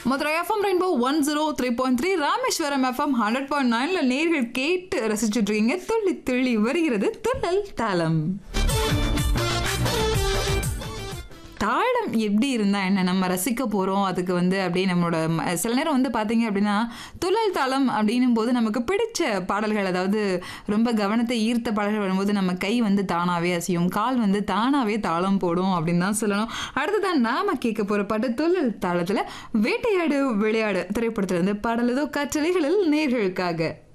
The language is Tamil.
Madurai FM rainbow one zero three point three Rameswaram FM hundred point நைன்ல நேர்கள் கேட்டு ரசிச்சுட்டு இருக்கீங்க துள்ளி துள்ளி வருகிறது துள்ளல் தாளம் தாளம் எப்படி இருந்தா என்ன நம்ம ரசிக்க போறோம் அதுக்கு வந்து அப்படியே நம்மளோட ம- சில நேரம் வந்து பாத்தீங்க அப்படின்னா துள்ளல் தாளம் அப்படின்னும் போது நமக்கு பிடிச்ச பாடல்கள் அதாவது ரொம்ப கவனத்தை ஈர்த்த பாடல்கள் வரும்போது நம்ம கை வந்து தானாவே அசையும் கால் வந்து தானாவே தாளம் போடும் அப்படின்னு தான் சொல்லணும் அடுத்ததான் நாம கேட்க போற பாட்டு துள்ளல் தாளத்துல வேட்டையாடு விளையாடு திரைப்படத்துல இருந்து பாடல் ஏதோ கற்றலைகளில் நேர்களுக்காக